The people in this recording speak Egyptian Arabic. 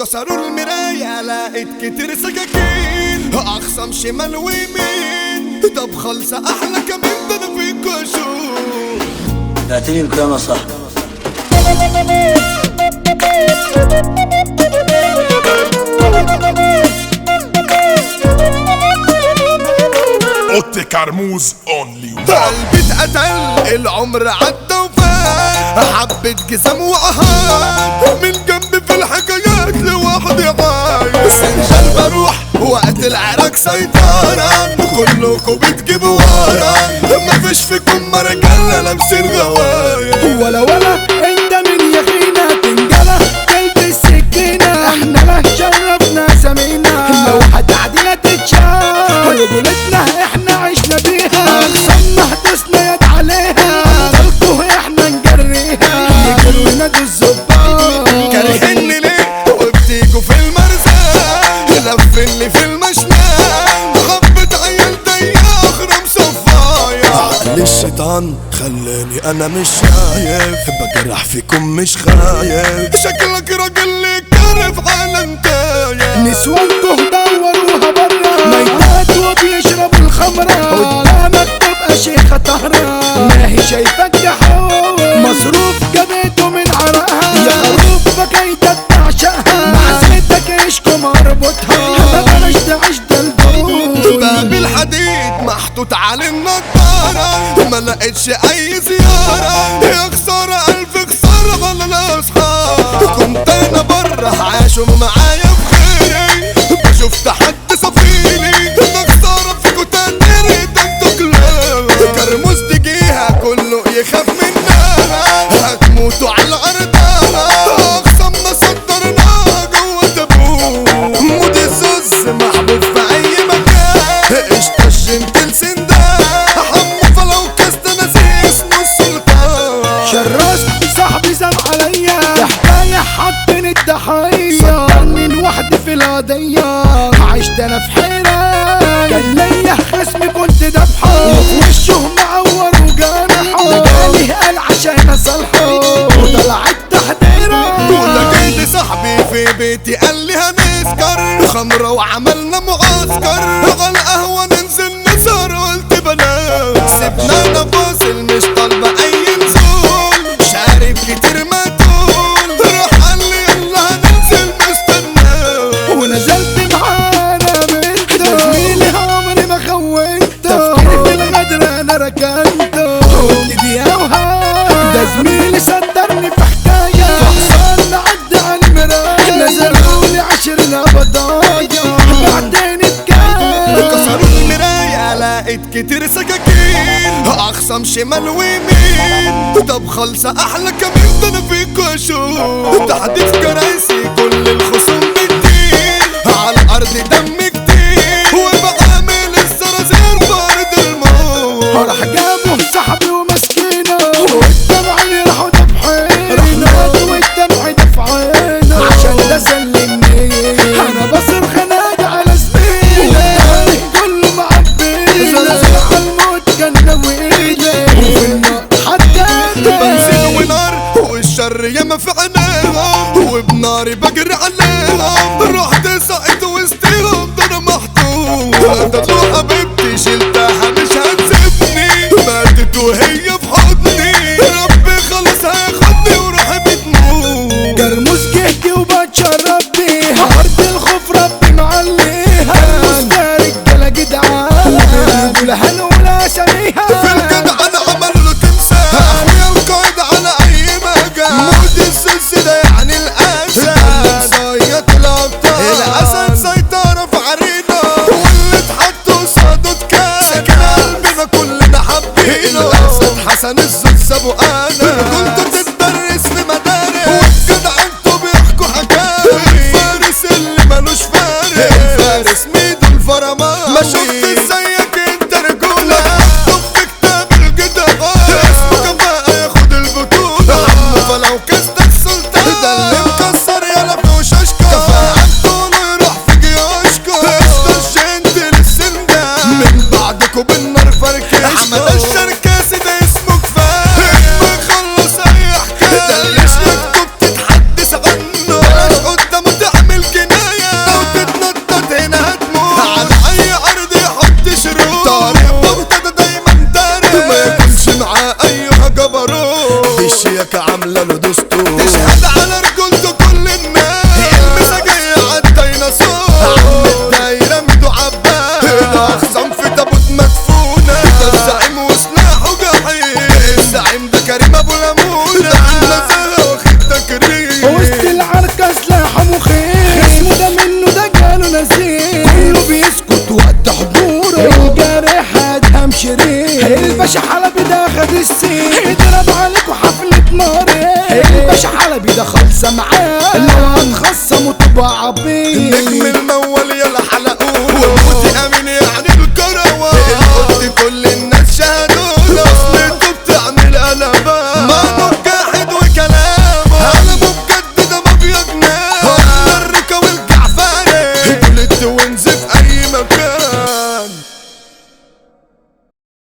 كسروا المراية لقيت كتير سكاكين اخصم شمال ويمين طب خلصة احلى كمان ده انا فيك اشوف بعتني بكام يا صاحبي اوتي كرموز اونلي قلبي اتقتل العمر عدى وفات حبة جزم وقهات من جنبي في الحكايات لوحدي عايش سنجل بروح وقت العراك سيطرة كلكم بتجيبوا ورا مفيش فيكم رجالة لابسين غواية ولا ولا انت من يخينا تنجلة تلبس سكينة احنا لا شرفنا سمينا لو هتعدينا تتشاف رجولتنا احنا عشنا بيها اقسمنا هدوسنا يد عليها طلقوا احنا نجريها يجروا ينادوا الظباط كارهني ليه وبتيجوا في المرسى لفني في المشنقة غبت عيال ضيقة اخرم صفايا عقل الشيطان خلاني انا مش شايف بجرح فيكم مش خايف شكلك راجل كارف على انتايا نسوانكم دوروها برا ميتات وبيشربوا الخمرة قدامك تبقى شيخة طهرة ما هي شايفك جحوم مصروف جابته من عرقها يا خروف بكيتك تعشقها معزتك عيشكم اربطها ما بلاش تعيش دلدول باب الحديد محطوط على النضارة ما لقيتش اي زيارة يا خسارة الف خسارة على الاصحاب كنت انا بره عاشوا معايا بخيري شفت حد صفيني ده خسارة فيكوا تقديري ده انتوا كلاب كرموز تجيها كله يخاف منها هتموتوا على ارضها اقسمنا صدرناها جوه تابوت مود الزوز محبوب في اي مكان قشطة الجنتل سندان حمو فلو كاست ناسي اسمه السلطان شرست صاحبي زم عليا ده حكاية حطني الضحية صدرني لوحدي في القضية عشت انا في حيرة كان ليا خصمي كنت دبحه وفي وشه معور وجرحه ده جالي قال عشان اصالحه وطلعت تحضيرة ولا جاي صاحبي في بيتي قال لي هنسكر خمرة وعملنا معسكر على القهوة ننزل نسهر قلت بلاش سيبنا انا فاصل مش طالبة اي نزول شارب كتير ما تقول راح قال لي يلا هننزل نستناه ونزلت معانا بنته ده زميلي عمري ما خونته تفكيري في الغدر انا ركنته دي اوهام ده زميلي صدرني في حكايه فحصان عدى على المرايه نزلوا لي عشرين بضايا بعدين اتكلم كسروا المراية لقيت كتير سكاكين اخصم شمال ويمين طب خلصة احلى كمان ده انا فيك اشوف تحديث كراسي كل الخصوم بتطير على الارض دم كتير وبعامل الزرازير بارد الموت راح جابوا صاحبي ومسكينه والدمع راحوا دفحينه رحنا والدمع دفعينه عشان ده سلمني انا بصرخ انادي على زميلي كله معبينه زلزال على الموت كان ناويلي وفي النار بنزين حداني ونار والشر ياما في عينيهم وبناري بجري عليهم رحت سقيت وسطيهم ده انا محطوط ده طلع حبيبتي شلتها مش هتسيبني ماتت وهي في حضني ربي خلاص هياخدني وروحي بتموت جرموس جهدي وبتشرب بيها ارض الخوف ربي معليها جرموس ده رجاله جدعان دول هنقول اساميها في الجدع انا عمل له تمثال اخويا القائد على اي مجال مود السلسلة يعني الاسد صيد الابطال الاسد سيطرة في عرينا واللي اتحط قصاده اتكال سكن قلبنا كلنا حابينه الاسد حسن الزود سابه انا كنت بتدرس في مدارس والجدع انتوا بيحكوا حكاوي الفارس اللي ملوش فارس الفارس ميدو الفرمان ما شفت زيك انت رجولة مكتوب في كتاب الجدعان اسمه كفاءة ياخد البطولة عمو فلو كستك سلطان ده اللي مكسر يلا بنوش اشكال كفاءة طوله يروح في جيوشكو استشنت للسندان من بعدكم بالنار فركش حمد الشركاسي ده اسمه كفاية وعبيد النجم المول يا